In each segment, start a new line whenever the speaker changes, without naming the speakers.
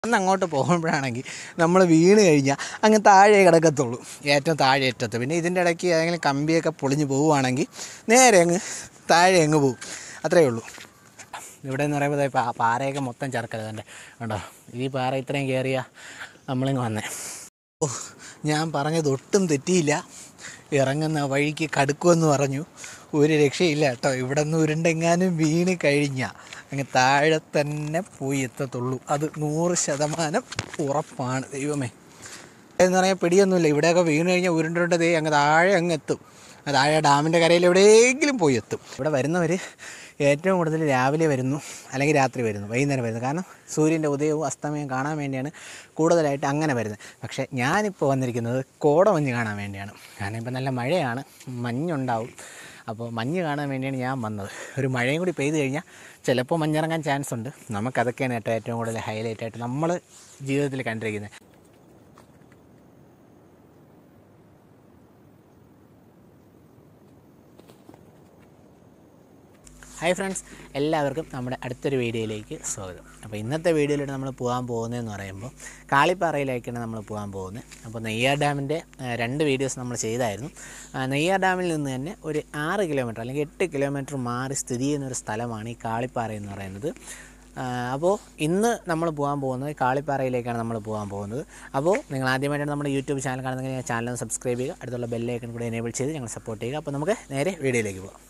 അന്ന് അങ്ങോട്ട് പോകുമ്പോഴാണെങ്കിൽ നമ്മൾ വീണ് കഴിഞ്ഞാൽ അങ്ങ് താഴെ കിടക്കത്തുള്ളൂ ഏറ്റവും താഴെ അറ്റത്ത് പിന്നെ ഇതിൻ്റെ ഇടയ്ക്ക് ഏതെങ്കിലും കമ്പിയൊക്കെ പൊളിഞ്ഞ് പോവുകയാണെങ്കിൽ നേരെ അങ്ങ് താഴെ അങ്ങ് പോവും അത്രയേ ഉള്ളൂ ഇവിടെ എന്ന് പറയുമ്പോൾ ദേ പാ- പാറയൊക്കെ മൊത്തം ചേർക്കരുത് എൻ്റെ കണ്ടോ ഈ പാറ ഇത്രയും കയറിയ നമ്മളിങ്ങ് വന്നേ ഓ ഞാൻ പറഞ്ഞത് ഒട്ടും തെറ്റിയില്ല ഇറങ്ങുന്ന വഴിക്ക് കടുക്കുമെന്ന് പറഞ്ഞു ഒരു രക്ഷയില്ല കേട്ടോ ഇവിടെ നിന്ന് ഉരുണ്ടെങ്ങാനും വീണ് കഴിഞ്ഞാൽ അങ്ങ് താഴെ തന്നെ പോയി എത്തത്തുള്ളൂ അത് നൂറ് ശതമാനം ഉറപ്പാണ് ദൈവമേ എന്ന് പറഞ്ഞാൽ പിടിയൊന്നുമില്ല ഇവിടെയൊക്കെ വീണ് കഴിഞ്ഞാൽ ഉരുണ്ടുരുണ്ട് ദേ അങ്ങ് താഴെ അങ്ങ് എത്തും ആ താഴെ ഡാമിൻ്റെ കരയിൽ എവിടെയെങ്കിലും പോയി എത്തും ഇവിടെ വരുന്നവർ ഏറ്റവും കൂടുതൽ രാവിലെ വരുന്നു അല്ലെങ്കിൽ രാത്രി വരുന്നു വൈകുന്നേരം വരുന്നു കാരണം സൂര്യൻ്റെ ഉദയവും അസ്തമയവും കാണാൻ വേണ്ടിയാണ് കൂടുതലായിട്ട് അങ്ങനെ വരുന്നത് പക്ഷേ ഞാനിപ്പോൾ വന്നിരിക്കുന്നത് കോടമഞ്ഞ് കാണാൻ വേണ്ടിയാണ് കാരണം ഇപ്പം നല്ല മഴയാണ് മഞ്ഞുണ്ടാവും അപ്പോൾ മഞ്ഞ് കാണാൻ വേണ്ടിയാണ് ഞാൻ വന്നത് ഒരു മഴയും കൂടി പെയ്ത് കഴിഞ്ഞാൽ ചിലപ്പോൾ മഞ്ഞിറങ്ങാൻ ചാൻസ് ഉണ്ട് നമുക്കതൊക്കെയാണ് ഏറ്റവും ഏറ്റവും കൂടുതൽ ഹൈലൈറ്റ് ആയിട്ട് നമ്മൾ ജീവിതത്തിൽ കണ്ടിരിക്കുന്നത് ഹായ് ഫ്രണ്ട്സ് എല്ലാവർക്കും നമ്മുടെ അടുത്തൊരു വീഡിയോയിലേക്ക് സ്വാഗതം അപ്പോൾ ഇന്നത്തെ വീഡിയോയിലൂടെ നമ്മൾ പോകാൻ പോകുന്നതെന്ന് പറയുമ്പോൾ കാളിപ്പാറയിലേക്കാണ് നമ്മൾ പോകാൻ പോകുന്നത് അപ്പോൾ നെയ്യാർ ഡാമിൻ്റെ ആ, രണ്ട് വീഡിയോസ് നമ്മൾ ചെയ്തായിരുന്നു ആ, നെയ്യാർ ഡാമിൽ നിന്ന് തന്നെ ഒരു ആറ് കിലോമീറ്റർ അല്ലെങ്കിൽ എട്ട് കിലോമീറ്റർ മാറി സ്ഥിതി ചെയ്യുന്ന ഒരു സ്ഥലമാണ് ഈ കാളിപ്പാറ എന്ന് പറയുന്നത് ആ, അപ്പോൾ ഇന്ന് നമ്മൾ പോകാൻ പോകുന്നത് കാളിപ്പാറയിലേക്കാണ് നമ്മൾ പോകാൻ പോകുന്നത് അപ്പോൾ നിങ്ങൾ ആദ്യമായിട്ടാണ് നമ്മുടെ യൂട്യൂബ് ചാനൽ കാണുന്നതെങ്കിൽ ചാനൽ ഒന്ന് സബ്സ്ക്രൈബ് ചെയ്യുക അടുത്തുള്ള ബെല്ലൈക്കൺ കൂടെ എനേബിൾ ചെയ്ത് ഞങ്ങൾ സപ്പോർട്ട് ചെയ്യുക അപ്പോൾ നമുക്ക് നേരെ വീഡിയോയിലേക്ക് പോകാം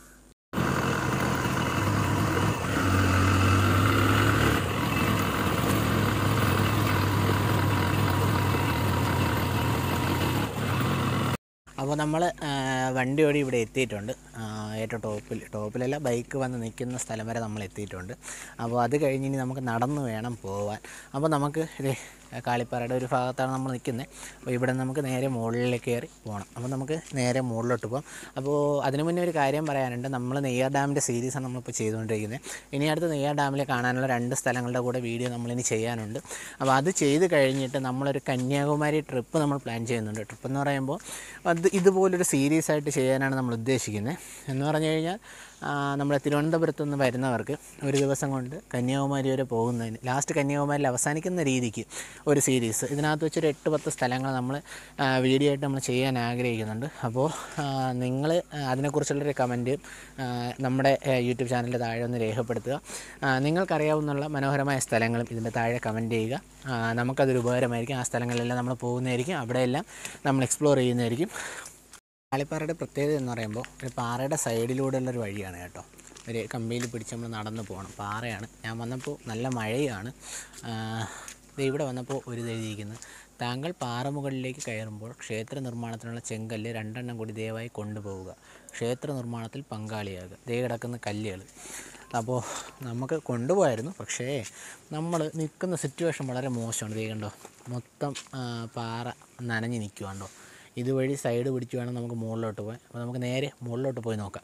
അപ്പോൾ നമ്മൾ വണ്ടി ഓടി ഇവിടെ എത്തിയിട്ടുണ്ട് ആ, ഏറ്റവും ടോപ്പിൽ ടോപ്പിലല്ല ബൈക്ക് വന്ന് നിൽക്കുന്ന സ്ഥലം വരെ നമ്മൾ എത്തിയിട്ടുണ്ട് അപ്പോൾ അത് കഴിഞ്ഞ് ഇനി നമുക്ക് നടന്ന് വേണം പോവാൻ അപ്പോൾ നമുക്ക് ഇതേ കാളിപ്പാറയുടെ ഒരു ഭാഗത്താണ് നമ്മൾ നിൽക്കുന്നത് അപ്പോൾ ഇവിടെ നമുക്ക് നേരെ മുകളിലേക്ക് കയറി പോകണം അപ്പോൾ നമുക്ക് നേരെ മുകളിലോട്ട് പോകാം അപ്പോൾ അതിനു മുന്നേ ഒരു കാര്യം പറയാനുണ്ട് നമ്മൾ നെയ്യാർ ഡാമിൻ്റെ സീരീസാണ് നമ്മളിപ്പോൾ ചെയ്തുകൊണ്ടിരിക്കുന്നത് ഇനി അടുത്ത് നെയ്യാർ ഡാമിൽ കാണാനുള്ള രണ്ട് സ്ഥലങ്ങളുടെ കൂടെ വീഡിയോ നമ്മളിനി ചെയ്യാനുണ്ട് അപ്പോൾ അത് ചെയ്ത് കഴിഞ്ഞിട്ട് നമ്മളൊരു കന്യാകുമാരി ട്രിപ്പ് നമ്മൾ പ്ലാൻ ചെയ്യുന്നുണ്ട് ട്രിപ്പ് എന്ന് പറയുമ്പോൾ അത് ഇതുപോലൊരു സീരീസ് ആയിട്ട് ചെയ്യാനാണ് നമ്മൾ ഉദ്ദേശിക്കുന്നത് എന്ന് പറഞ്ഞു കഴിഞ്ഞാൽ ആ, നമ്മുടെ തിരുവനന്തപുരത്ത് നിന്ന് വരുന്നവർക്ക് ഒരു ദിവസം കൊണ്ട് കന്യാകുമാരി വരെ പോകുന്നതിന് ലാസ്റ്റ് കന്യാകുമാരിയിൽ അവസാനിക്കുന്ന രീതിക്ക് ഒരു സീരീസ് ഇതിനകത്ത് വെച്ചൊരു എട്ട് പത്ത് സ്ഥലങ്ങൾ നമ്മൾ ആ, വീഡിയോ ആയിട്ട് നമ്മൾ ചെയ്യാൻ ആഗ്രഹിക്കുന്നുണ്ട് അപ്പോൾ നിങ്ങൾ അതിനെക്കുറിച്ചുള്ളൊരു കമൻറ്റ് നമ്മുടെ ആ, യൂട്യൂബ് ചാനലിൻ്റെ താഴെ ഒന്ന് രേഖപ്പെടുത്തുക ആ, നിങ്ങൾക്കറിയാവുന്ന മനോഹരമായ സ്ഥലങ്ങളും ഇതിൻ്റെ താഴെ കമൻറ്റ് ചെയ്യുക ആ, നമുക്കതൊരു ഉപകാരമായിരിക്കും ആ സ്ഥലങ്ങളിലെല്ലാം നമ്മൾ പോകുന്നതായിരിക്കും അവിടെയെല്ലാം നമ്മൾ എക്സ്പ്ലോർ ചെയ്യുന്നതായിരിക്കും ആലിപ്പാറയുടെ പ്രത്യേകത എന്ന് പറയുമ്പോൾ ഒരു പാറയുടെ സൈഡിലൂടെയുള്ളൊരു വഴിയാണ് കേട്ടോ ഒരു കമ്പിയിൽ പിടിച്ച് നമ്മൾ നടന്നു പോകണം പാറയാണ് ഞാൻ വന്നപ്പോൾ നല്ല മഴയാണ് ആ, ദേ ഇവിടെ വന്നപ്പോൾ ഒരു ഇത് എഴുതിയിരിക്കുന്നത് താങ്കൾ പാറമുകളിലേക്ക് കയറുമ്പോൾ ക്ഷേത്ര നിർമ്മാണത്തിനുള്ള ചെങ്കല്ല് രണ്ടെണ്ണം കൂടി ദയവായി കൊണ്ടുപോവുക ക്ഷേത്ര നിർമ്മാണത്തിൽ പങ്കാളിയാകുക ദേ കിടക്കുന്ന കല്ലുകൾ അപ്പോൾ നമുക്ക് കൊണ്ടുപോയായിരുന്നു പക്ഷേ നമ്മൾ നിൽക്കുന്ന സിറ്റുവേഷൻ വളരെ മോശമാണ് ദേ കണ്ടോ മൊത്തം ആ, പാറ നനഞ്ഞ് നിൽക്കുവാണ്ടോ ഇതുവഴി സൈഡ് പിടിച്ച് വേണം നമുക്ക് മുകളിലോട്ട് പോകാൻ അപ്പോൾ നമുക്ക് നേരെ മുകളിലോട്ട് പോയി നോക്കാം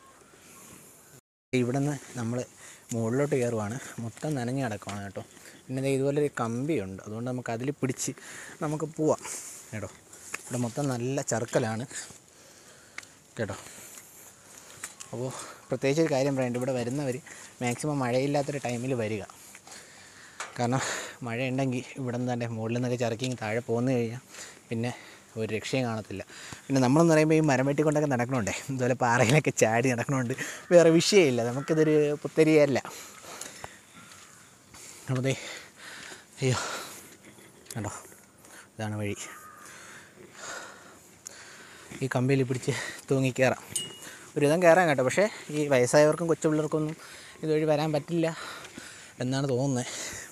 ഇവിടെ നിന്ന് നമ്മൾ മുകളിലോട്ട് കയറുവാണ് മൊത്തം നനഞ്ഞ് കിടക്കുവാണ് കേട്ടോ പിന്നെ ദേ ഇതുപോലൊരു കമ്പിയുണ്ട് അതുകൊണ്ട് നമുക്ക് അതിൽ പിടിച്ച് നമുക്ക് പോവാം കേട്ടോ ഇവിടെ മൊത്തം നല്ല ചറുക്കലാണ് കേട്ടോ അപ്പോൾ പ്രത്യേകിച്ച് ഒരു കാര്യം പറയണ്ട ഇവിടെ വരുന്നവർ മാക്സിമം മഴയില്ലാത്തൊരു ടൈമിൽ വരിക കാരണം മഴ ഉണ്ടെങ്കിൽ ഇവിടെ നിന്ന് തന്നെ മുകളിൽ നിന്നൊക്കെ ചിറക്കി താഴെ പോന്നു കഴിഞ്ഞാൽ പിന്നെ ഒരു രക്ഷയും കാണത്തില്ല പിന്നെ നമ്മളെന്ന് പറയുമ്പോൾ ഈ മരം വെട്ടിക്കൊണ്ടൊക്കെ നടക്കണുണ്ടേ ഇതുപോലെ പാറയിലൊക്കെ ചാടി നടക്കണുണ്ട് വേറെ വിഷയമില്ല നമുക്കിതൊരു പുത്തരിയല്ല അപ്പോൾ ദേ അയ്യോ കണ്ടോ ഇതാണ് വഴി ഈ കമ്പിയിൽ പിടിച്ച് തൂങ്ങി കയറാം ഒരുവിധം കയറാൻ കേട്ടോ പക്ഷേ ഈ വയസ്സായവർക്കും കൊച്ചു പിള്ളേർക്കൊന്നും ഇതുവഴി വരാൻ പറ്റില്ല എന്നാണ് തോന്നുന്നത്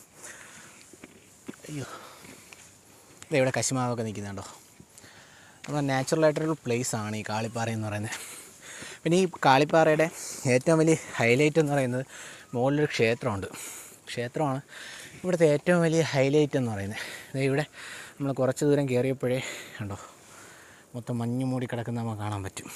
അയ്യോ ദേ ഇവിടെ കശുമാവൊക്കെ നിൽക്കുന്നുണ്ടോ നമ്മുടെ നാച്ചുറലായിട്ടൊരു പ്ലേസ് ആണ് ഈ കാളിപ്പാറ എന്ന് പറയുന്നത് പിന്നെ ഈ കാളിപ്പാറയുടെ ഏറ്റവും വലിയ ഹൈലൈറ്റ് എന്ന് പറയുന്നത് മുകളിലൊരു ക്ഷേത്രമുണ്ട് ക്ഷേത്രമാണ് ഇവിടുത്തെ ഏറ്റവും വലിയ ഹൈലൈറ്റ് എന്ന് പറയുന്നത് ദേ ഇവിടെ നമ്മൾ കുറച്ച് ദൂരം കയറിയപ്പോഴേ കണ്ടോ മൊത്തം മഞ്ഞ് മൂടി കിടക്കുന്ന നമുക്ക് കാണാൻ പറ്റും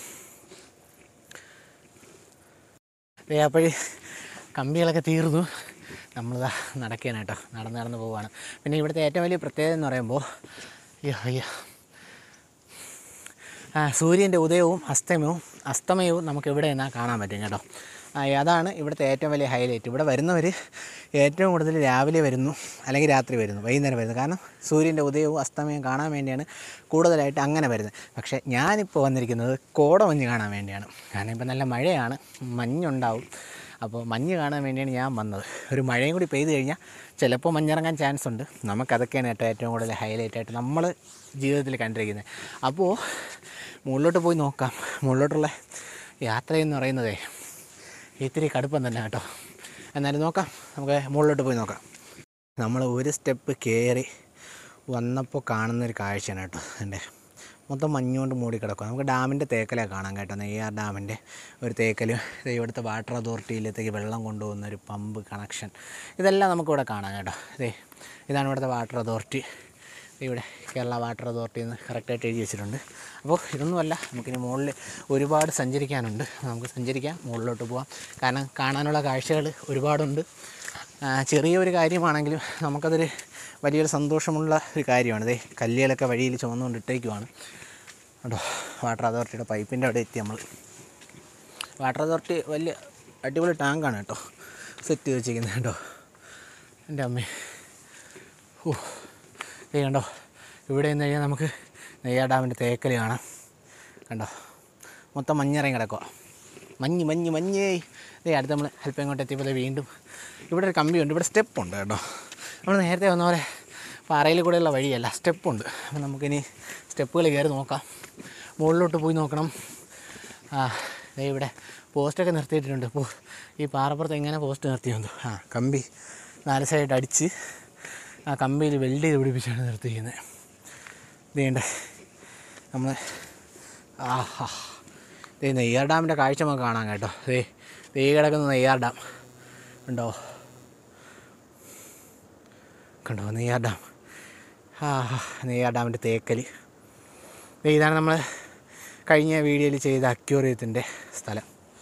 ദേ അപ്പോഴേ കമ്പികളൊക്കെ തീർന്നു നമ്മളിതാ നടക്കാനാട്ടോ നടന്ന് നടന്ന് പോവാണ് പിന്നെ ഇവിടുത്തെ ഏറ്റവും വലിയ പ്രത്യേകത എന്ന് പറയുമ്പോൾ അയ്യോ അയ്യോ ആ സൂര്യൻ്റെ ഉദയവും അസ്തമയവും അസ്തമയവും നമുക്ക് ഇവിടെ നിന്നാൽ കാണാൻ പറ്റും കേട്ടോ ആ, അതാണ് ഇവിടുത്തെ ഏറ്റവും വലിയ ഹൈലൈറ്റ് ഇവിടെ വരുന്നവർ ഏറ്റവും കൂടുതൽ രാവിലെ വരുന്നു അല്ലെങ്കിൽ രാത്രി വരുന്നു വൈകുന്നേരം വരുന്നു കാരണം സൂര്യൻ്റെ ഉദയവും അസ്തമയവും കാണാൻ വേണ്ടിയാണ് കൂടുതലായിട്ട് അങ്ങനെ വരുന്നത് പക്ഷേ ഞാനിപ്പോൾ വന്നിരിക്കുന്നത് കോടമഞ്ഞ് കാണാൻ വേണ്ടിയാണ് കാരണം ഇപ്പോൾ നല്ല മഴയാണ് മഞ്ഞുണ്ടാവും അപ്പോൾ മഞ്ഞ് കാണാൻ വേണ്ടിയാണ് ഞാൻ വന്നത് ഒരു മഴയും കൂടി പെയ്ത് കഴിഞ്ഞാൽ ചിലപ്പോൾ മഞ്ഞിറങ്ങാൻ ചാൻസ് ഉണ്ട് നമുക്കതൊക്കെയാണ് കേട്ടോ ഏറ്റവും കൂടുതൽ ഹൈലൈറ്റ് ആയിട്ട് നമ്മൾ ജീവിതത്തിൽ കണ്ടിരിക്കുന്നത് അപ്പോൾ മുകളിലോട്ട് പോയി നോക്കാം മുകളിലോട്ടുള്ള യാത്രയെന്ന് പറയുന്നതേ ഇത്തിരി കടുപ്പം തന്നെ കേട്ടോ എന്നാലും നോക്കാം നമുക്ക് മുകളിലോട്ട് പോയി നോക്കാം നമ്മൾ ഒരു സ്റ്റെപ്പ് കയറി വന്നപ്പോൾ കാണുന്നൊരു കാഴ്ചയാണ് കേട്ടോ എൻ്റെ മൊത്തം മഞ്ഞുകൊണ്ട് മൂടി കിടക്കുക നമുക്ക് ഡാമിൻ്റെ തേക്കല കാണാം കേട്ടോ നെയ്യാർ ഡാമിൻ്റെ ഒരു തേക്കൽ ഇത് ഇവിടുത്തെ വാട്ടർ അതോറിറ്റിയിലേക്ക് വെള്ളം കൊണ്ടുപോകുന്ന ഒരു പമ്പ് കണക്ഷൻ ഇതെല്ലാം നമുക്കിവിടെ കാണാം കേട്ടോ ഇതേ ഇതാണ് ഇവിടുത്തെ വാട്ടർ അതോറിറ്റി ഇവിടെ കേരള വാട്ടർ അതോറിറ്റി എന്ന് കറക്റ്റായിട്ട് എഴുതി വെച്ചിട്ടുണ്ട് അപ്പോൾ ഇതൊന്നുമല്ല നമുക്കിനി മുകളിൽ ഒരുപാട് സഞ്ചരിക്കാനുണ്ട് നമുക്ക് സഞ്ചരിക്കാം മുകളിലോട്ട് പോവാം കാരണം കാണാനുള്ള കാഴ്ചകൾ ഒരുപാടുണ്ട് ആ, ചെറിയൊരു കാര്യമാണെങ്കിലും നമുക്കതൊരു വലിയൊരു സന്തോഷമുള്ള ഒരു കാര്യമാണ് ഇതേ കല്ലുകളൊക്കെ വഴിയിൽ ചുമന്നുകൊണ്ട് ഇട്ടേക്കുവാണ് കേട്ടോ വാട്ടർ അതോറിറ്റിയുടെ പൈപ്പിൻ്റെ അവിടെ എത്തി നമ്മൾ വാട്ടർ അതോറിറ്റി വലിയ അടിപൊളി ടാങ്കാണ് കേട്ടോ സെറ്റ് ചെയ്ത് വെച്ചിരിക്കുന്നത് കേട്ടോ എൻ്റെ അമ്മേ ഓ ഇത് കണ്ടോ ഇവിടെ നിന്ന് കഴിഞ്ഞാൽ നമുക്ക് നെയ്യാർ ഡാമിൻ്റെ തേക്കൽ കാണാം കണ്ടോ മൊത്തം മഞ്ഞിറങ്ങി കിടക്കുക മഞ്ഞ് മഞ്ഞ് മഞ്ഞേ ഇതേ അടുത്ത് നമ്മൾ അല്പം ഇങ്ങോട്ട് എത്തിയപ്പോൾ ദേ വീണ്ടും ഇവിടെ ഒരു കമ്പിയുണ്ട് ഇവിടെ സ്റ്റെപ്പ് ഉണ്ട് കേട്ടോ നമ്മൾ നേരത്തെ വന്ന പോലെ പാറയിൽ കൂടെയുള്ള വഴിയല്ല സ്റ്റെപ്പുണ്ട് അപ്പോൾ നമുക്കിനി സ്റ്റെപ്പുകൾ കയറി നോക്കാം മുകളിലോട്ട് പോയി നോക്കണം ആ ദേ ഇവിടെ പോസ്റ്റൊക്കെ നിർത്തിയിട്ടുണ്ട് ഇപ്പോൾ ഈ പാറപ്പുറത്ത് എങ്ങനെ പോസ്റ്റ് നിർത്തിയെന്തോ ആ കമ്പി നാല് സൈഡ് അടിച്ച് ആ കമ്പിയിൽ വെൽഡ് ചെയ്ത് പിടിപ്പിച്ചാണ് നിർത്തിയിരിക്കുന്നത് ഇതേണ്ട നമ്മൾ ആഹാ ദേ നെയ്യാർ ഡാമിൻ്റെ കാഴ്ച നമുക്ക് കാണാം കേട്ടോ ദേ ദേ കിടക്കുന്ന നെയ്യാർ ഡാം ഉണ്ടോ കണ്ടോ നെയ്യാർ ഡാം ആ നെയ്യാർ ഡാമിൻ്റെ തേക്കൽ ദേ ഇതാണ് നമ്മൾ കഴിഞ്ഞ വീഡിയോയിൽ ചെയ്ത അക്യൂറിയത്തിൻ്റെ സ്ഥലം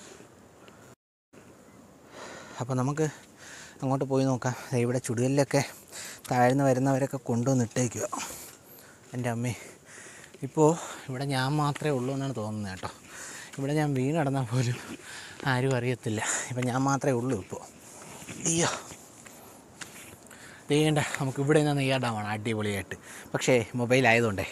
അപ്പോൾ നമുക്ക് അങ്ങോട്ട് പോയി നോക്കാം ദേ ഇവിടെ ചുടുകല്ലൊക്കെ താഴ്ന്ന് വരുന്നവരൊക്കെ കൊണ്ടുവന്നിട്ടേക്കുക എൻ്റെ അമ്മേ ഇപ്പോൾ ഇവിടെ ഞാൻ മാത്രമേ ഉള്ളൂ എന്നാണ് തോന്നുന്നത് കേട്ടോ ഇവിടെ ഞാൻ വീണ് കിടന്നാൽ പോലും ആരും അറിയത്തില്ല ഇപ്പം ഞാൻ മാത്രമേ ഉള്ളൂ ഇപ്പോൾ അയ്യോ ചെയ്യണ്ട നമുക്ക് ഇവിടെ നിന്ന് നെയ്യാർ ഡാമാണ് അടിപൊളിയായിട്ട് പക്ഷേ മൊബൈൽ ആയതുകൊണ്ടേ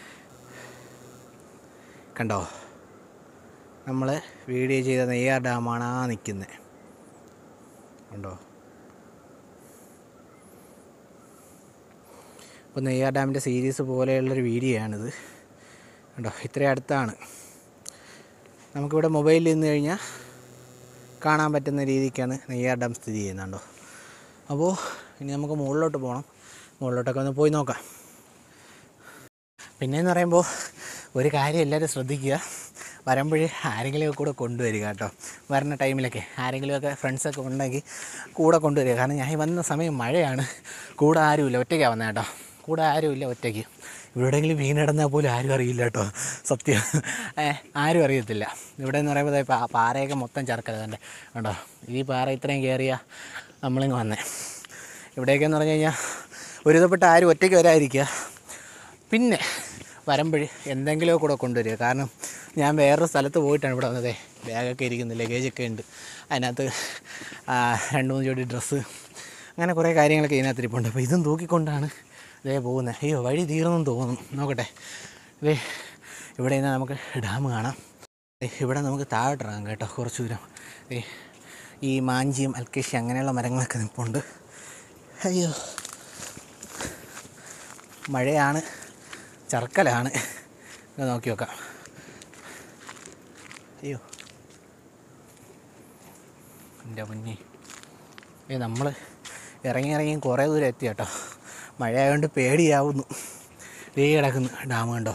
കണ്ടോ നമ്മൾ വീഡിയോ ചെയ്ത നെയ്യാർ ഡാമാണ് ആ നിൽക്കുന്നത് കണ്ടോ ഇപ്പോൾ നെയ്യാർ ഡാമിൻ്റെ സീരീസ് പോലെയുള്ളൊരു വീഡിയോ ആണിത് കണ്ടോ ഇത്രയും അടുത്താണ് നമുക്കിവിടെ മൊബൈലിൽ നിന്ന് കഴിഞ്ഞാൽ കാണാൻ പറ്റുന്ന രീതിക്കാണ് നെയ്യാർ ഡാം സ്ഥിതി ചെയ്യുന്നുണ്ടോ അപ്പോൾ ഇനി നമുക്ക് മുകളിലോട്ട് പോകണം മുകളിലോട്ടൊക്കെ ഒന്ന് പോയി നോക്കാം പിന്നെയെന്ന് പറയുമ്പോൾ ഒരു കാര്യം എല്ലാവരും ശ്രദ്ധിക്കുക വരുമ്പോഴേ ആരെങ്കിലുമൊക്കെ കൂടെ കൊണ്ടുവരിക കേട്ടോ വരുന്ന ടൈമിലൊക്കെ ആരെങ്കിലുമൊക്കെ ഫ്രണ്ട്സൊക്കെ ഉണ്ടെങ്കിൽ കൂടെ കൊണ്ടുവരിക കാരണം ഞാൻ ഈ വന്ന സമയം മഴയാണ് കൂടെ ആരുമില്ല ഒറ്റയ്ക്കാണ് വന്നത് കേട്ടോ കൂടെ ആരുമില്ല ഒറ്റയ്ക്ക് എവിടെയെങ്കിലും വീണിടന്നാൽ പോലും ആരും അറിയില്ല കേട്ടോ സത്യം ഏ, ആരും അറിയത്തില്ല ഇവിടെ എന്ന് പറയുമ്പോൾ ദേ പാ- പാറയൊക്കെ മൊത്തം ചേർക്കല തന്നെ കേട്ടോ ഈ പാറ ഇത്രയും കയറിയ നമ്മളിങ്ങ് വന്നേ ഇവിടെയൊക്കെ എന്ന് പറഞ്ഞു കഴിഞ്ഞാൽ ഒരുവിധപ്പെട്ട ആരും ഒറ്റയ്ക്ക് വരാതിരിക്കുക പിന്നെ വരുമ്പോൾ എന്തെങ്കിലും കൂടെ കൊണ്ടുവരിക കാരണം ഞാൻ വേറൊരു സ്ഥലത്ത് പോയിട്ടാണ് ഇവിടെ വന്നത് ബാഗൊക്കെ ഇരിക്കുന്നു ലഗേജൊക്കെ ഉണ്ട് അതിനകത്ത് ആ, രണ്ട് മൂന്ന് ജോഡി ഡ്രസ്സ് അങ്ങനെ കുറേ കാര്യങ്ങളൊക്കെ ഇതിനകത്ത് ഇരിപ്പുണ്ട് അപ്പോൾ ഇതും തൂക്കിക്കൊണ്ടാണ് ഇതേ പോകുന്നത് അയ്യോ വഴി തീർന്നെന്ന് തോന്നുന്നു നോക്കട്ടെ ഇതേ ഇവിടെ നിന്ന് നമുക്ക് ഡാം കാണാം ദേ, ഇവിടെ നമുക്ക് താഴോട്ടിറങ്ങാം കേട്ടോ കുറച്ച് ദൂരം ദേ, ഈ മാഞ്ചിയും അൽക്കേഷി അങ്ങനെയുള്ള മരങ്ങളൊക്കെ നിൽപ്പുണ്ട് അയ്യോ മഴയാണ് ചർക്കലാണ് ഇത് നോക്കി നോക്കാം അയ്യോ എൻ്റെ മുന്നേ ഏ നമ്മൾ ഇറങ്ങി ഇറങ്ങി കുറേ ദൂരം എത്തി കേട്ടോ മഴ ആയതുകൊണ്ട് പേടിയാവുന്നു ദേ കിടക്കുന്നു ഡാം കണ്ടോ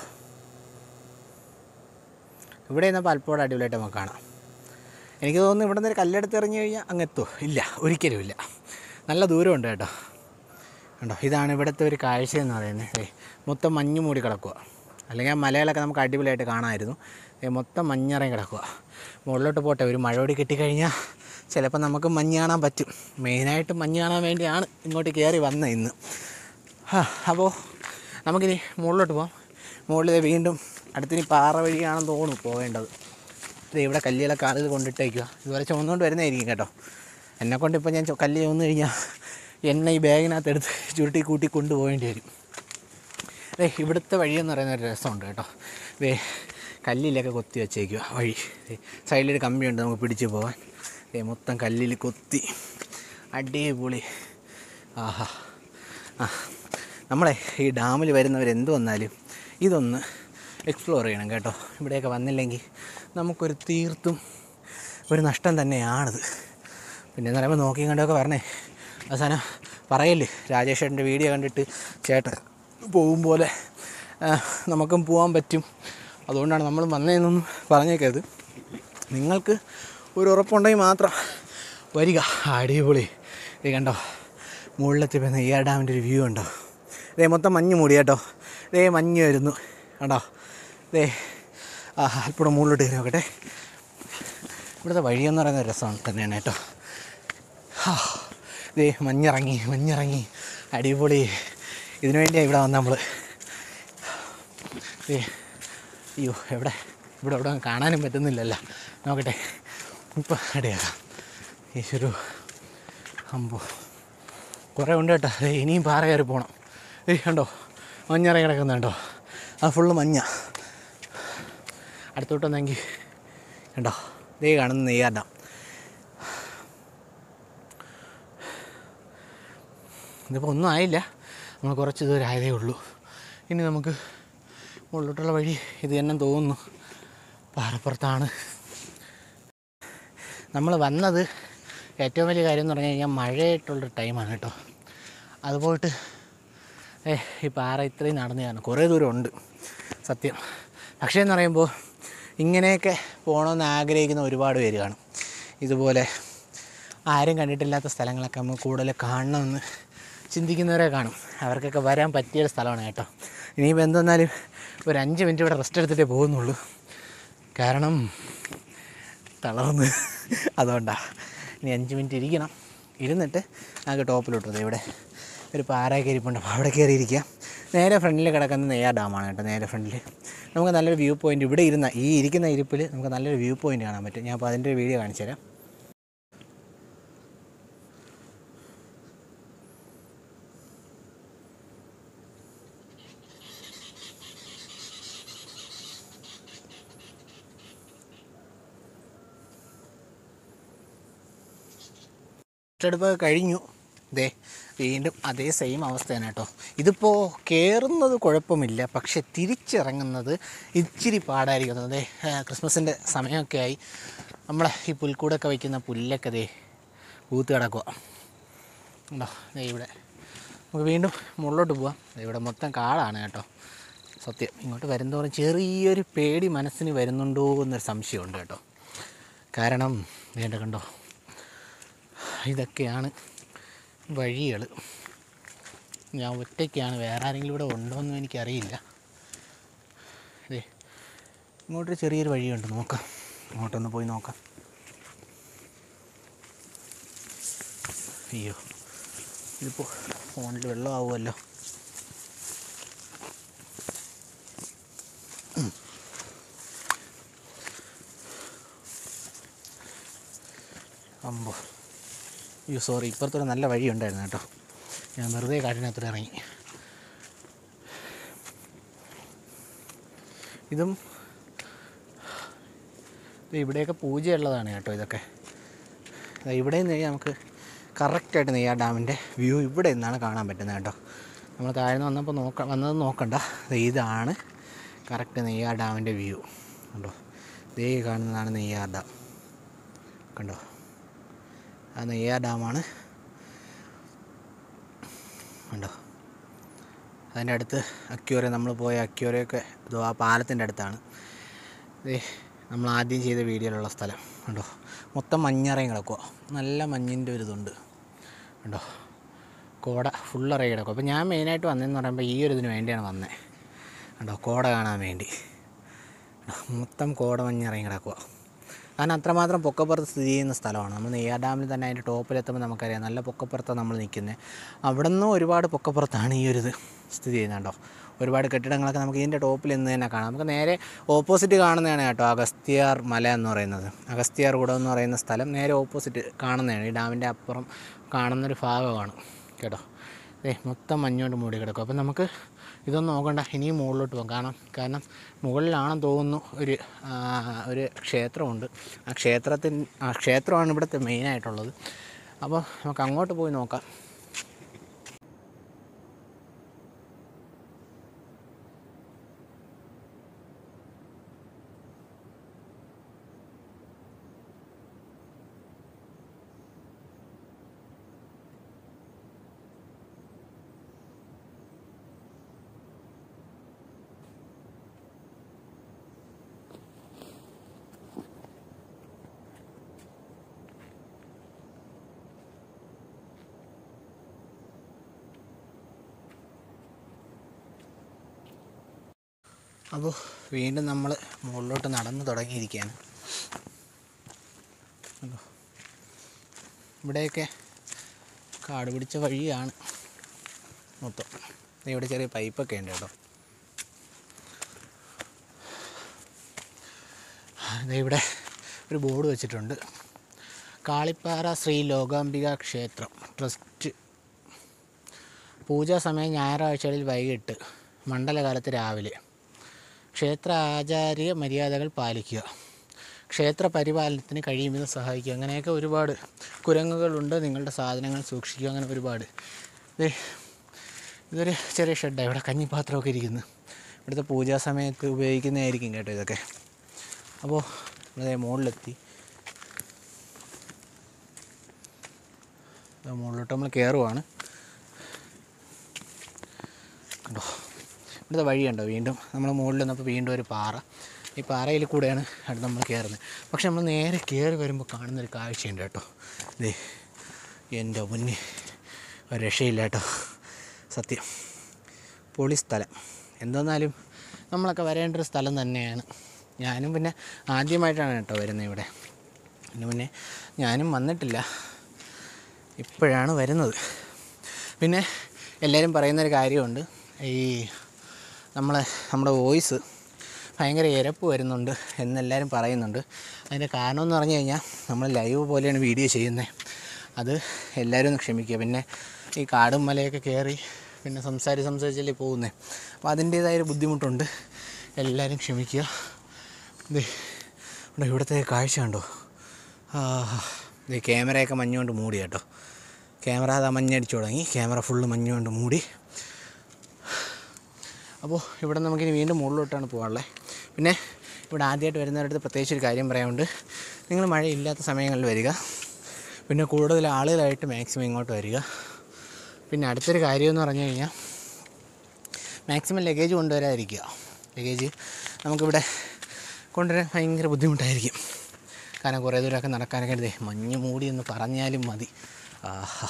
ഇവിടെ നിന്നപ്പോൾ അല്പോടെ അടിപൊളിയായിട്ട് നമുക്ക് കാണാം എനിക്ക് തോന്നുന്നു ഇവിടെ നിന്ന് ഒരു കല്ലെടുത്ത് എറിഞ്ഞു കഴിഞ്ഞാൽ അങ്ങ് എത്തുമോ ഇല്ല ഒരിക്കലും ഇല്ല നല്ല ദൂരമുണ്ട് കേട്ടോ കണ്ടോ ഇതാണ് ഇവിടുത്തെ ഒരു കാഴ്ച എന്ന് പറയുന്നത് ദേ, മൊത്തം മഞ്ഞ് മൂടി കിടക്കുക അല്ലെങ്കിൽ ആ മലകളൊക്കെ നമുക്ക് അടിപൊളിയായിട്ട് കാണാമായിരുന്നു ദേ, മൊത്തം മഞ്ഞിറങ്ങി കിടക്കുക മുകളിലോട്ട് പോട്ടെ ഒരു മഴയോടി കിട്ടിക്കഴിഞ്ഞാൽ ചിലപ്പോൾ നമുക്ക് മഞ്ഞ് കാണാൻ പറ്റും മെയിനായിട്ട് മഞ്ഞ് കാണാൻ വേണ്ടിയാണ് ഇങ്ങോട്ട് കയറി വന്നത് ഇന്ന് ആ അപ്പോൾ നമുക്കിനി മുകളിലോട്ട് പോകാം മുകളിൽ ദേ വീണ്ടും അടുത്തിനി പാറ വഴിയാണെന്ന് തോന്നുന്നു പോകേണ്ടത് ഇത് ഇവിടെ കല്ലുകളൊക്കെ ആളുകൾ കൊണ്ടിട്ടേക്കുക ഇതുവരെ ചുമന്നുകൊണ്ട് വരുന്നതായിരിക്കും കേട്ടോ എന്നെ കൊണ്ട് ഇപ്പോൾ ഞാൻ ചു- കല്ല് ചുമന്ന് കഴിഞ്ഞാൽ എന്നെ ഈ ബാഗിനകത്ത് എടുത്ത് ചുരുട്ടി കൂട്ടി കൊണ്ടുപോകേണ്ടി വരും ദേ ഇവിടുത്തെ വഴിയെന്ന് പറയുന്ന ഒരു രസമുണ്ട് കേട്ടോ ദേ കല്ലിലൊക്കെ കൊത്തി വെച്ചേക്കുക വഴി ദേ സൈഡിലൊരു കമ്പിയുണ്ട് നമുക്ക് പിടിച്ച് പോകാൻ ദേ മൊത്തം കല്ലിൽ കൊത്തി അടിപൊളി ആഹാ ആ നമ്മളെ ഈ ഡാമിൽ വരുന്നവരെന്ത് വന്നാലും ഇതൊന്ന് എക്സ്പ്ലോർ ചെയ്യണം കേട്ടോ ഇവിടെയൊക്കെ വന്നില്ലെങ്കിൽ നമുക്കൊരു തീർത്തും ഒരു നഷ്ടം തന്നെയാണിത് പിന്നെ എന്ന് പറയുമ്പോൾ നോക്കിയും കണ്ടൊക്കെ വരണേ അവസാനം പറയല്ലേ രാജേഷ് ചേട്ടൻ്റെ വീഡിയോ കണ്ടിട്ട് ചേട്ടൻ പോകും പോലെ ആ, നമുക്കും പോകാൻ പറ്റും അതുകൊണ്ടാണ് നമ്മൾ വന്നതെന്നൊന്നും പറഞ്ഞേക്കരുത് നിങ്ങൾക്ക് ഒരു ഉറപ്പുണ്ടെങ്കിൽ മാത്രം വരിക അടിപൊളി ഇത് കണ്ടോ മുകളിലെത്തിയപ്പോൾ നെയ്യാർ ഡാമിൻ്റെ ഒരു വ്യൂ ഉണ്ടോ ഇതേ മൊത്തം മഞ്ഞ് മൂടി കേട്ടോ ഇതേ മഞ്ഞ് വരുന്നു കണ്ടോ ഇതേ ആ അല്പം മുകളിലോട്ട് കയറി നോക്കട്ടെ ഇവിടുത്തെ വഴിയെന്ന് പറയുന്ന ഒരു രസമാണ് തന്നെയാണ് കേട്ടോ ഹാ, ദേ മഞ്ഞിറങ്ങി മഞ്ഞിറങ്ങി അടിപൊളി ഇതിനു വേണ്ടിയാണ് ഇവിടെ വന്ന നമ്മൾ ദേ അയ്യോ എവിടെ ഇവിടെ ഇവിടെ കാണാനും പറ്റുന്നില്ലല്ലോ നോക്കട്ടെ ഇപ്പം അടിയാക്കാം ഈശ്വരു അമ്പോ കുറേ ഉണ്ട് കേട്ടോ ദേ ഇനിയും പാറ കയറി പോകണം ഏയ് കണ്ടോ മഞ്ഞിറങ്ങി കിടക്കുന്നുണ്ടോ അത് ഫുള്ള് മഞ്ഞ അടുത്തോട്ട് വന്നെങ്കിൽ കണ്ടോ ദേ കാണുന്ന നെയ്യാർ ഇതിപ്പോൾ ഒന്നും ആയില്ല നമ്മൾ കുറച്ച് ദൂരം ആയതേ ഉള്ളൂ ഇനി നമുക്ക് മുകളിലോട്ടുള്ള വഴി ഇത് തന്നെ തോന്നുന്നു പാറപ്പുറത്താണ് നമ്മൾ വന്നത് ഏറ്റവും വലിയ കാര്യം എന്ന് പറഞ്ഞു കഴിഞ്ഞാൽ മഴയായിട്ടുള്ളൊരു ടൈമാണ് കേട്ടോ അത് പോയിട്ട് ഏ ഈ പാറ ഇത്രയും നടന്നു കാണും കുറേ ദൂരം ഉണ്ട് സത്യം പക്ഷേ എന്ന് പറയുമ്പോൾ ഇങ്ങനെയൊക്കെ പോകണമെന്ന് ആഗ്രഹിക്കുന്ന ഒരുപാട് പേര് കാണും ഇതുപോലെ ആരും കണ്ടിട്ടില്ലാത്ത സ്ഥലങ്ങളൊക്കെ നമ്മൾ കൂടുതൽ കാണണമെന്ന് ചിന്തിക്കുന്നവരെ കാണും അവർക്കൊക്കെ വരാൻ പറ്റിയൊരു സ്ഥലമാണ് കേട്ടോ ഇനിയിപ്പോൾ എന്തെന്നാലും ഒരു അഞ്ച് മിനിറ്റ് ഇവിടെ റെസ്റ്റ് എടുത്തിട്ടേ പോകുന്നുള്ളൂ കാരണം തളർന്ന് അതുകൊണ്ടാണ് ഇനി അഞ്ച് മിനിറ്റ് ഇരിക്കണം ഇരുന്നിട്ട് നമുക്ക് ടോപ്പിലോട്ടത് ഇവിടെ ഒരു പാറയൊക്കെ ഇരിപ്പുണ്ട് അപ്പോൾ അവിടെ കയറി ഇരിക്കുക നേരെ ഫ്രണ്ടിൽ കിടക്കുന്ന നെയ്യാർ ഡാമാണ് കേട്ടോ നേരെ ഫ്രണ്ടിൽ നമുക്ക് നല്ലൊരു വ്യൂ പോയിൻ്റ് ഇവിടെ ഇരുന്ന ഈ ഇരിക്കുന്ന ഇരിപ്പിൽ നമുക്ക് നല്ലൊരു വ്യൂ പോയിൻ്റ് കാണാൻ പറ്റും ഞാൻ അപ്പോൾ അതിൻ്റെ ഒരു വീഡിയോ കാണിച്ചു തരാം എടുപ്പൊക്കെ കഴിഞ്ഞു ദേ വീണ്ടും അതേ സെയിം അവസ്ഥയാണ് കേട്ടോ ഇതിപ്പോൾ കയറുന്നത് കുഴപ്പമില്ല പക്ഷെ തിരിച്ചിറങ്ങുന്നത് ഇച്ചിരി പാടായിരിക്കും അതെ ക്രിസ്മസിൻ്റെ സമയമൊക്കെ ആയി നമ്മളെ ഈ പുൽക്കൂടൊക്കെ വയ്ക്കുന്ന പുല്ലൊക്കെ ദേ പൂത്ത് കിടക്കുക ഉണ്ടോ ദേ ഇവിടെ നമുക്ക് വീണ്ടും മുകളിലോട്ട് പോവാം ദേ ഇവിടെ മൊത്തം കാടാണ് കേട്ടോ സത്യം ഇങ്ങോട്ട് വരുന്തോറും ചെറിയൊരു പേടി മനസ്സിന് വരുന്നുണ്ടോ എന്നൊരു സംശയമുണ്ട് കേട്ടോ കാരണം വേണ്ട കണ്ടോ ഇതൊക്കെയാണ് വഴികൾ ഞാൻ ഒറ്റയ്ക്കാണ് വേറെ ആരെങ്കിലും ഇവിടെ ഉണ്ടോ എന്നും എനിക്കറിയില്ല അതെ ഇങ്ങോട്ടൊരു ചെറിയൊരു വഴിയുണ്ട് നോക്കാം അങ്ങോട്ടൊന്ന് പോയി നോക്കാം അയ്യോ ഇതിപ്പോൾ ഫോണിൽ വെള്ളമാവുമല്ലോ അമ്പോ അയ്യോ സോറി ഇപ്പുറത്തൊരു നല്ല വഴി ഉണ്ടായിരുന്നു കേട്ടോ ഞാൻ വെറുതെ കാട്ടിനകത്തോട്ട് ഇറങ്ങി ഇതും ദേ ഇവിടെയൊക്കെ പൂജയുള്ളതാണ് കേട്ടോ ഇതൊക്കെ ദേ ഇവിടെ നിന്ന് നമുക്ക് കറക്റ്റായിട്ട് നെയ്യാർ ഡാമിൻ്റെ വ്യൂ ഇവിടെ നിന്നാണ് കാണാൻ പറ്റുന്നത് കേട്ടോ നമ്മൾ താഴ്ന്ന് വന്നപ്പോൾ നോക്ക വന്നത് നോക്കണ്ട ദേ ഇതാണ് കറക്റ്റ് നെയ്യാർ ഡാമിൻ്റെ വ്യൂ കണ്ടോ ദേ കാണുന്നതാണ് നെയ്യാർ ഡാം കണ്ടോ ആ നെയ്യാർ ഡാമാണ് കണ്ടോ അതിൻ്റെ അടുത്ത് അക്യൂറ നമ്മൾ പോയ അക്യൂറയൊക്കെ ഇതോ ആ പാലത്തിൻ്റെ അടുത്താണ് ദേ നമ്മൾ ആദ്യം ചെയ്ത വീഡിയോയിലുള്ള സ്ഥലം കണ്ടോ മൊത്തം മഞ്ഞറയും കിടക്കുക നല്ല മഞ്ഞിൻ്റെ ഒരു ഇതുണ്ട് കണ്ടോ കോട ഫുള്ളറിയ കിടക്കും അപ്പോൾ ഞാൻ മെയിനായിട്ട് വന്നതെന്ന് പറയുമ്പോൾ ഈ ഒരു ഇതിന് വേണ്ടിയാണ് വന്നത് കണ്ടോ കോട കാണാൻ വേണ്ടി കണ്ടോ, മൊത്തം കോട മഞ്ഞിറങ്ങി കിടക്കുക കാരണം അത്രമാത്രം പൊക്കപ്പുറത്ത് സ്ഥിതി ചെയ്യുന്ന സ്ഥലമാണ് നമ്മൾ നെയ്യാർ ഡാമിൽ തന്നെ അതിൻ്റെ ടോപ്പിലെത്തുമ്പോൾ നമുക്കറിയാം നല്ല പൊക്കപ്പുറത്താണ് നമ്മൾ നിൽക്കുന്നത് അവിടെ നിന്നും ഒരുപാട് പൊക്കപ്പുറത്താണ് ഈ ഒരു ഇത് സ്ഥിതി ചെയ്യുന്നുണ്ടോ ഒരുപാട് കെട്ടിടങ്ങളൊക്കെ നമുക്ക് ഇതിൻ്റെ ടോപ്പിൽ നിന്ന് തന്നെ കാണാം നമുക്ക് നേരെ ഓപ്പോസിറ്റ് കാണുന്നതാണ് കേട്ടോ അഗസ്ത്യാർ മല എന്ന് പറയുന്നത് അഗസ്ത്യാർ കുടം എന്ന് പറയുന്ന സ്ഥലം നേരെ ഓപ്പോസിറ്റ് കാണുന്നതാണ് ഈ ഡാമിൻ്റെ അപ്പുറം കാണുന്നൊരു ഭാഗമാണ് കേട്ടോ ഏ മൊത്തം മഞ്ഞുകൊണ്ട് മൂടി കിടക്കും അപ്പം നമുക്ക് ഇതൊന്നും നോക്കണ്ട ഇനിയും മുകളിലോട്ട് പോകാം കാരണം കാരണം മുകളിലാണെന്ന് തോന്നുന്നു ഒരു ആ, ഒരു ക്ഷേത്രമുണ്ട് ആ ക്ഷേത്രത്തിന് ആ ക്ഷേത്രമാണ് ഇവിടുത്തെ മെയിനായിട്ടുള്ളത് അപ്പോൾ നമുക്ക് അങ്ങോട്ട് പോയി നോക്കാം അപ്പോൾ വീണ്ടും നമ്മൾ മുകളിലോട്ട് നടന്ന് തുടങ്ങിയിരിക്കുകയാണ് കണ്ടോ? ഇവിടെയൊക്കെ കാട് പിടിച്ച വഴിയാണ് മൊത്തം ദേ ഇവിടെ ചെറിയ പൈപ്പൊക്കെ ഉണ്ട് കേട്ടോ ദേ ഇവിടെ ഒരു ബോർഡ് വെച്ചിട്ടുണ്ട് കാളിപ്പാറ ശ്രീ ലോകാംബിക ക്ഷേത്രം ട്രസ്റ്റ് പൂജാ സമയം ഞായറാഴ്ചകളിൽ വൈകിട്ട് മണ്ഡലകാലത്ത് രാവിലെ ക്ഷേത്ര ആചാര്യ മര്യാദകൾ പാലിക്കുക ക്ഷേത്ര പരിപാലനത്തിന് കഴിയുമെന്ന് സഹായിക്കുക അങ്ങനെയൊക്കെ ഒരുപാട് കുരങ്ങുകളുണ്ട് നിങ്ങളുടെ സാധനങ്ങൾ സൂക്ഷിക്കുക അങ്ങനെ ഒരുപാട് ദേ ഇതൊരു ചെറിയ ഷെഡാണ് ഇവിടെ കഞ്ഞിപ്പാത്രമൊക്കെ ഇരിക്കുന്നു ഇവിടുത്തെ പൂജാ സമയത്ത് ഉപയോഗിക്കുന്നതായിരിക്കും കേട്ടോ ഇതൊക്കെ അപ്പോൾ അതേ മുകളിലെത്തി ദേ മുകളിലോട്ട് നമ്മൾ കയറുവാണ് കണ്ടോ ഇവിടുത്തെ വഴിയുണ്ടോ വീണ്ടും നമ്മൾ മുകളിൽ നിന്നപ്പോൾ വീണ്ടും ഒരു പാറ ഈ പാറയിൽ കൂടെയാണ് അടുത്ത് നമ്മൾ കയറുന്നത് പക്ഷെ നമ്മൾ നേരെ കയറി വരുമ്പോൾ കാണുന്നൊരു കാഴ്ചയുണ്ട് കേട്ടോ ദേ എൻ്റെ മുന്നിൽ ഒരു രക്ഷയില്ല കേട്ടോ സത്യം പൊളി സ്ഥലം എന്തെന്നാലും നമ്മളൊക്കെ വരേണ്ട ഒരു സ്ഥലം തന്നെയാണ് ഞാനും പിന്നെ ആദ്യമായിട്ടാണ് കേട്ടോ വരുന്നത് ഇവിടെ അതിന് മുന്നേ ഞാനും വന്നിട്ടില്ല ഇപ്പോഴാണ് വരുന്നത് പിന്നെ എല്ലാവരും പറയുന്നൊരു കാര്യമുണ്ട് ഈ നമ്മളെ നമ്മുടെ വോയിസ് ഭയങ്കര ഇരപ്പ് വരുന്നുണ്ട് എന്നെല്ലാവരും പറയുന്നുണ്ട് അതിൻ്റെ കാരണം എന്ന് പറഞ്ഞു കഴിഞ്ഞാൽ നമ്മൾ ലൈവ് പോലെയാണ് വീഡിയോ ചെയ്യുന്നത് അത് എല്ലാവരും ഒന്ന് ക്ഷമിക്കുക പിന്നെ ഈ കാടും മലയൊക്കെ കയറി പിന്നെ സംസാരിച്ച് സംസാരിച്ചല്ലേ പോകുന്നത് അപ്പോൾ അതിൻ്റേതായൊരു ബുദ്ധിമുട്ടുണ്ട് എല്ലാവരും ക്ഷമിക്കുക ദേ ഇവിടെ ഇവിടുത്തെ കാഴ്ച കണ്ടോ ആ ഇത് ക്യാമറയൊക്കെ മഞ്ഞുകൊണ്ട് മൂടി കേട്ടോ ക്യാമറ അതാ മഞ്ഞടിച്ചു തുടങ്ങി ക്യാമറ ഫുള്ള് മഞ്ഞുകൊണ്ട് മൂടി അപ്പോൾ ഇവിടെ നമുക്കിനി വീണ്ടും മുകളിലോട്ടാണ് പോകാനുള്ളത് പിന്നെ ഇവിടെ ആദ്യമായിട്ട് വരുന്നവരടുത്ത് പ്രത്യേകിച്ച് ഒരു കാര്യം പറയാനുണ്ട് നിങ്ങൾ മഴയില്ലാത്ത സമയങ്ങളിൽ വരിക പിന്നെ കൂടുതൽ ആളുകളായിട്ട് മാക്സിമം ഇങ്ങോട്ട് വരിക പിന്നെ അടുത്തൊരു കാര്യം എന്ന് പറഞ്ഞു കഴിഞ്ഞാൽ മാക്സിമം ലഗേജ് കൊണ്ടുവരാതിരിക്കുക ലഗേജ് നമുക്കിവിടെ കൊണ്ടുവരാൻ ഭയങ്കര ബുദ്ധിമുട്ടായിരിക്കും കാരണം കുറേ ദൂരമൊക്കെ നടക്കാനൊക്കെ ദേ മഞ്ഞ് മൂടി എന്ന് പറഞ്ഞാലും മതി ആഹാ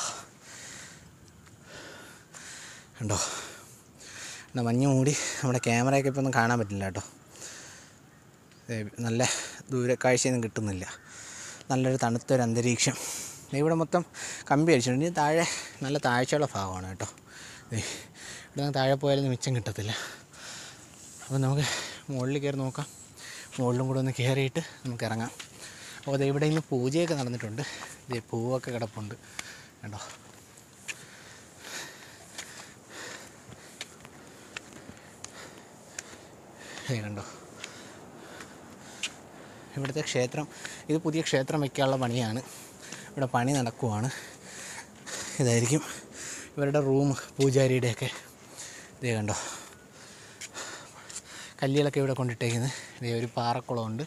കണ്ടോ എന്നാ മഞ്ഞ് മൂടി നമ്മുടെ ക്യാമറയൊക്കെ ഇപ്പോൾ ഒന്നും കാണാൻ പറ്റില്ല കേട്ടോ ദേ നല്ല ദൂരക്കാഴ്ചയൊന്നും കിട്ടുന്നില്ല നല്ലൊരു തണുത്തൊരു അന്തരീക്ഷം ദേ ഇവിടെ മൊത്തം കമ്പി അടിച്ചിട്ടുണ്ട് ഇനി താഴെ നല്ല താഴ്ചയുള്ള ഭാഗമാണ് കേട്ടോ ദേ ഇവിടെ നിന്ന് താഴെ പോയാലും മിച്ചം കിട്ടത്തില്ല അപ്പോൾ നമുക്ക് മുകളിൽ കയറി നോക്കാം മുകളിലും കൂടെ ഒന്ന് കയറിയിട്ട് നമുക്ക് ഇറങ്ങാം അപ്പോൾ ദേ ഇവിടെ ഇന്ന് പൂജയൊക്കെ നടന്നിട്ടുണ്ട് ഇതേ പൂവൊക്കെ കിടപ്പുണ്ട് കണ്ടോ ദേ കണ്ടോ ഇവിടുത്തെ ക്ഷേത്രം ഇത് പുതിയ ക്ഷേത്രം വയ്ക്കാനുള്ള പണിയാണ് ഇവിടെ പണി നടക്കുവാണ് ഇതായിരിക്കും ഇവരുടെ റൂം പൂജാരിയുടെയൊക്കെ ഇതേ കണ്ടോ കല്ലുകളൊക്കെ ഇവിടെ കൊണ്ടിട്ടേക്കുന്നത് ഇതേ ഒരു പാറക്കുളമുണ്ട്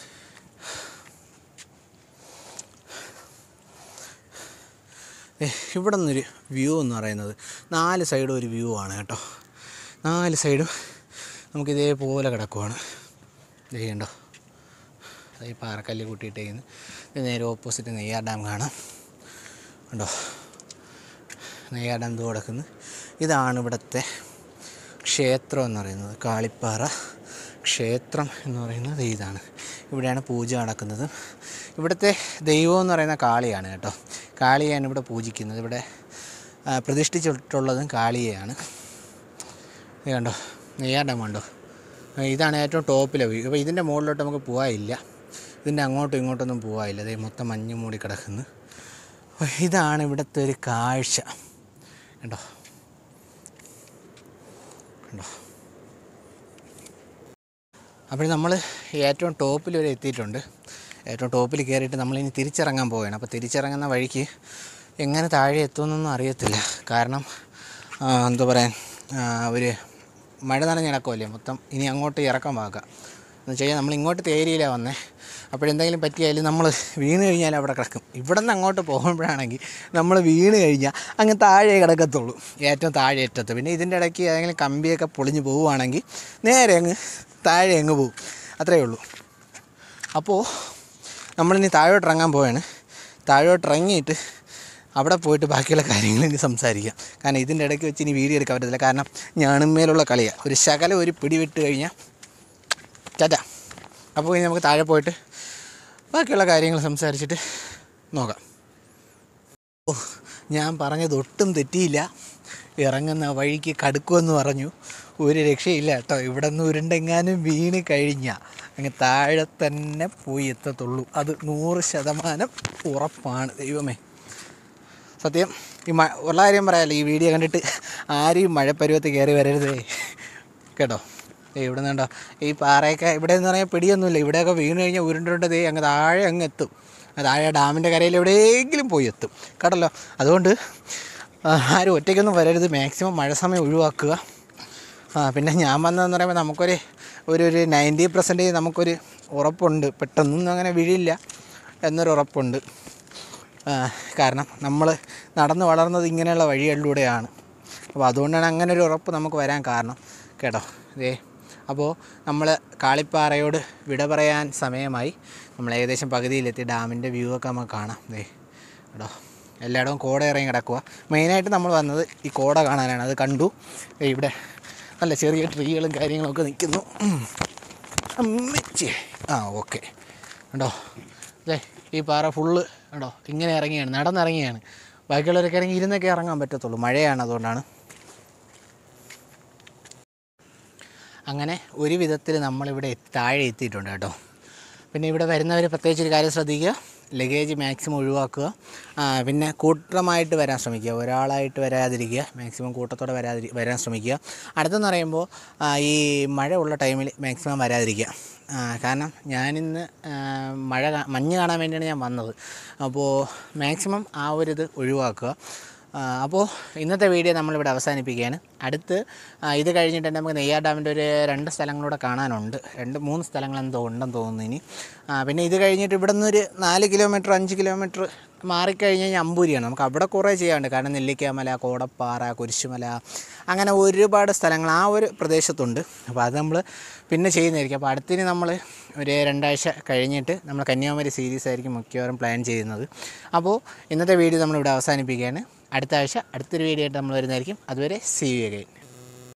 ദേ, ഇവിടെ നിന്നൊരു വ്യൂ എന്ന് പറയുന്നത് നാല് സൈഡും ഒരു വ്യൂ ആണ് കേട്ടോ നാല് സൈഡും നമുക്ക് ഇതേപോലെ കിടക്കുവാണ് ഇത് കണ്ടോ അത് ഈ പാറക്കല്ല് കൂട്ടിയിട്ടേന്ന് ഇത് നേരെ ഓപ്പോസിറ്റ് നെയ്യാർ ഡാം കാണാം കണ്ടോ നെയ്യാർ ഡാം ഇത് കിടക്കുന്നു ഇതാണ് ഇവിടുത്തെ ക്ഷേത്രം എന്ന് പറയുന്നത് കാളിപ്പാറ ക്ഷേത്രം എന്ന് പറയുന്നത് ഇതാണ് ഇവിടെയാണ് പൂജ നടക്കുന്നത് ഇവിടുത്തെ ദൈവം എന്ന് പറയുന്ന കാളിയാണ് കേട്ടോ കാളിയാണ് ഇവിടെ പൂജിക്കുന്നത് ഇവിടെ ആ, പ്രതിഷ്ഠിച്ചിട്ടുള്ളതും കാളിയെയാണ് ഇത് കണ്ടോ നെയ്യാർ ഡാം കണ്ടോ ആ, ഇതാണ് ഏറ്റവും ടോപ്പിലെ വ്യൂ അപ്പോൾ ഇതിൻ്റെ മുകളിലോട്ട് നമുക്ക് പോകാനില്ല ഇതിൻ്റെ അങ്ങോട്ടും ഇങ്ങോട്ടൊന്നും പോകാനില്ല അതേ മൊത്തം മഞ്ഞ് മൂടി കിടക്കുന്നു അപ്പോൾ ഇതാണ് ഇവിടുത്തെ ഒരു കാഴ്ച കണ്ടോ കണ്ടോ അപ്പോൾ നമ്മൾ ഏറ്റവും ടോപ്പിൽ വരെ എത്തിയിട്ടുണ്ട് ഏറ്റവും ടോപ്പിൽ കയറിയിട്ട് നമ്മളിനി തിരിച്ചിറങ്ങാൻ പോവുകയാണ് അപ്പോൾ തിരിച്ചിറങ്ങുന്ന വഴിക്ക് എങ്ങനെ താഴെ എത്തുമെന്നൊന്നും അറിയത്തില്ല കാരണം ആ, എന്താ പറയാൻ ആ, ഒരു മഴ നനഞ്ഞ് കിടക്കുമല്ലേ മൊത്തം ഇനി അങ്ങോട്ട് ഇറക്കാൻ പാക്കാം എന്ന് വെച്ച് കഴിഞ്ഞാൽ നമ്മൾ ഇങ്ങോട്ട് ഏരിയയിലാണ് വന്നേ അപ്പോഴെന്തെങ്കിലും പറ്റിയാലും നമ്മൾ വീണ് കഴിഞ്ഞാൽ അവിടെ കിടക്കും ഇവിടെ നിന്ന് അങ്ങോട്ട് പോകുമ്പോഴാണെങ്കിൽ നമ്മൾ വീണ് കഴിഞ്ഞാൽ അങ്ങ് താഴെ കിടക്കത്തുള്ളൂ ഏറ്റവും താഴെ അറ്റത്ത് പിന്നെ ഇതിൻ്റെ ഇടയ്ക്ക് ഏതെങ്കിലും കമ്പിയൊക്കെ പൊളിഞ്ഞ് പോവുകയാണെങ്കിൽ നേരെ അങ്ങ് താഴെ അങ്ങ് പോവും അത്രയേ ഉള്ളൂ അപ്പോൾ നമ്മളിനി താഴോട്ട് ഇറങ്ങാൻ പോവാണ് താഴോട്ട് ഇറങ്ങിയിട്ട് അവിടെ പോയിട്ട് ബാക്കിയുള്ള കാര്യങ്ങൾ ഇനി സംസാരിക്കാം കാരണം ഇതിൻ്റെ ഇടയ്ക്ക് വെച്ച് ഇനി വീഡിയോ എടുക്കാൻ പറ്റത്തില്ല കാരണം ഞാനും മേലുള്ള കളിയാണ് ഒരു ശകലം ഒരു പിടി വിട്ട് കഴിഞ്ഞാൽ ടാറ്റ അപ്പോൾ ഇനി നമുക്ക് താഴെ പോയിട്ട് ബാക്കിയുള്ള കാര്യങ്ങൾ സംസാരിച്ചിട്ട് നോക്കാം ഓ ഞാൻ പറഞ്ഞത് ഒട്ടും തെറ്റിയില്ല ഇറങ്ങുന്ന വഴിക്ക് കടുക്കുമെന്ന് പറഞ്ഞു ഒരു രക്ഷയില്ല കേട്ടോ ഇവിടെ നിന്ന് ഉരുണ്ടെങ്ങാനും വീണ് കഴിഞ്ഞാൽ അങ്ങ് താഴെ തന്നെ പോയി എത്തത്തുള്ളൂ അത് നൂറ് ശതമാനം ഉറപ്പാണ് ദൈവമേ സത്യം ഈ മ ഉള്ള കാര്യം പറയാമല്ലോ ഈ വീഡിയോ കണ്ടിട്ട് ആരും മഴപ്പരുവത്ത് കയറി വരരുതേ കേട്ടോ ദേ ഇവിടെ നിന്നുണ്ടോ ഈ പാറയൊക്കെ ഇവിടെ എന്ന് പറഞ്ഞാൽ പിടിയൊന്നുമില്ല ഇവിടെയൊക്കെ വീണ് കഴിഞ്ഞാൽ ഉരുണ്ടുകൊണ്ട് ദേ അങ്ങ് താഴെ അങ്ങ് എത്തും ആ താഴെ ഡാമിൻ്റെ കരയിൽ എവിടെയെങ്കിലും പോയി എത്തും കേട്ടല്ലോ അതുകൊണ്ട് ആ, ആരും ഒറ്റയ്ക്കൊന്നും വരരുത് മാക്സിമം മഴ സമയം ഒഴിവാക്കുക ആ പിന്നെ ഞാൻ വന്നതെന്ന് പറയുമ്പോൾ നമുക്കൊരു ഒരു ഒരു നയൻറ്റി പെർസെൻറ്റേജ് നമുക്കൊരു ഉറപ്പുണ്ട് പെട്ടെന്നൊന്നും അങ്ങനെ വീഴില്ല എന്നൊരു ഉറപ്പുണ്ട് ആ, കാരണം നമ്മൾ നടന്ന് വളർന്നത് ഇങ്ങനെയുള്ള വഴികളിലൂടെയാണ് അപ്പോൾ അതുകൊണ്ടാണ് അങ്ങനെ ഒരു ഉറപ്പ് നമുക്ക് വരാൻ കാരണം കേട്ടോ ഇതേ അപ്പോൾ നമ്മൾ കാളിപ്പാറയോട് വിട പറയാൻ സമയമായി നമ്മൾ ഏകദേശം പകുതിയിലെത്തി ഡാമിൻ്റെ വ്യൂ ഒക്കെ നമുക്ക് കാണാം ദേ കേട്ടോ എല്ലായിടവും കോട ഇറങ്ങി കിടക്കുക മെയിനായിട്ട് നമ്മൾ വന്നത് ഈ കോട കാണാനാണ് അത് കണ്ടു ദേ ഇവിടെ നല്ല ചെറിയ ട്രീകളും കാര്യങ്ങളൊക്കെ നിൽക്കുന്നു ഉം. അമ്മച്ചി ആ ഓക്കെ കണ്ടോ അല്ലേ ഈ പാറ ഫുള്ള് കണ്ടോ ഇങ്ങനെ ഇറങ്ങിയാണ് നടന്നിറങ്ങിയാണ് ബാക്കിയുള്ളവരൊക്കെ ഇറങ്ങി ഇരുന്നൊക്കെ ഇറങ്ങാൻ പറ്റത്തുള്ളൂ മഴയാണ് അതുകൊണ്ടാണ് അങ്ങനെ ഒരു വിധത്തിൽ നമ്മളിവിടെ എത്തി- താഴെ എത്തിയിട്ടുണ്ട് കേട്ടോ പിന്നെ ഇവിടെ വരുന്നവർ പ്രത്യേകിച്ച് ഒരു കാര്യം ശ്രദ്ധിക്കുക ലഗേജ് മാക്സിമം ഒഴിവാക്കുക ആ, പിന്നെ കൂട്ടമായിട്ട് വരാൻ ശ്രമിക്കുക ഒരാളായിട്ട് വരാതിരിക്കുക മാക്സിമം കൂട്ടത്തോടെ വരാതിരി വരാൻ ശ്രമിക്കുക അടുത്തെന്ന് പറയുമ്പോൾ ആ, ഈ മഴ ഉള്ള ടൈമിൽ മാക്സിമം വരാതിരിക്കുക ആ, കാരണം ഞാനിന്ന് ആ, മഴ കാ- മഞ്ഞ് കാണാൻ വേണ്ടിയാണ് ഞാൻ വന്നത് അപ്പോൾ മാക്സിമം ആ ഒരു ഇത് ഒഴിവാക്കുക ആ, അപ്പോൾ ഇന്നത്തെ വീഡിയോ നമ്മളിവിടെ അവസാനിപ്പിക്കുകയാണ് അടുത്ത് ആ, ഇത് കഴിഞ്ഞിട്ട് തന്നെ നമുക്ക് നെയ്യാർ ഡാമിൻ്റെ ഒരു രണ്ട് സ്ഥലങ്ങളൂടെ കാണാനുണ്ട് രണ്ട് മൂന്ന് സ്ഥലങ്ങൾ എന്തോ ഉണ്ടെന്ന് തോന്നുന്നു ഇനി ആ, പിന്നെ ഇത് കഴിഞ്ഞിട്ട് ഇവിടെ നിന്നൊരു നാല് കിലോമീറ്റർ അഞ്ച് കിലോമീറ്റർ മാറിക്കഴിഞ്ഞ് കഴിഞ്ഞാൽ അമ്പൂരിയാണ് നമുക്ക് അവിടെ കുറേ ചെയ്യാനുണ്ട് കാരണം നെല്ലിക്കാമല കോടപ്പാറ കുരിശുമല അങ്ങനെ ഒരുപാട് സ്ഥലങ്ങൾ ആ ഒരു പ്രദേശത്തുണ്ട് അപ്പോൾ അത് നമ്മൾ പിന്നെ ചെയ്യുന്നതായിരിക്കും അപ്പോൾ അടുത്തിന് നമ്മൾ ഒരു രണ്ടാഴ്ച കഴിഞ്ഞിട്ട് നമ്മൾ കന്യാകുമാരി സീരീസ് ആയിരിക്കും മിക്കവാറും പ്ലാൻ ചെയ്യുന്നത് അപ്പോൾ ഇന്നത്തെ വീഡിയോ നമ്മളിവിടെ അവസാനിപ്പിക്കുകയാണ് അടുത്ത ആഴ്ച അടുത്തൊരു വീഡിയോ ആയിട്ട് നമ്മൾ വരുന്നതായിരിക്കും അതുവരെ സി യു അഗൈൻ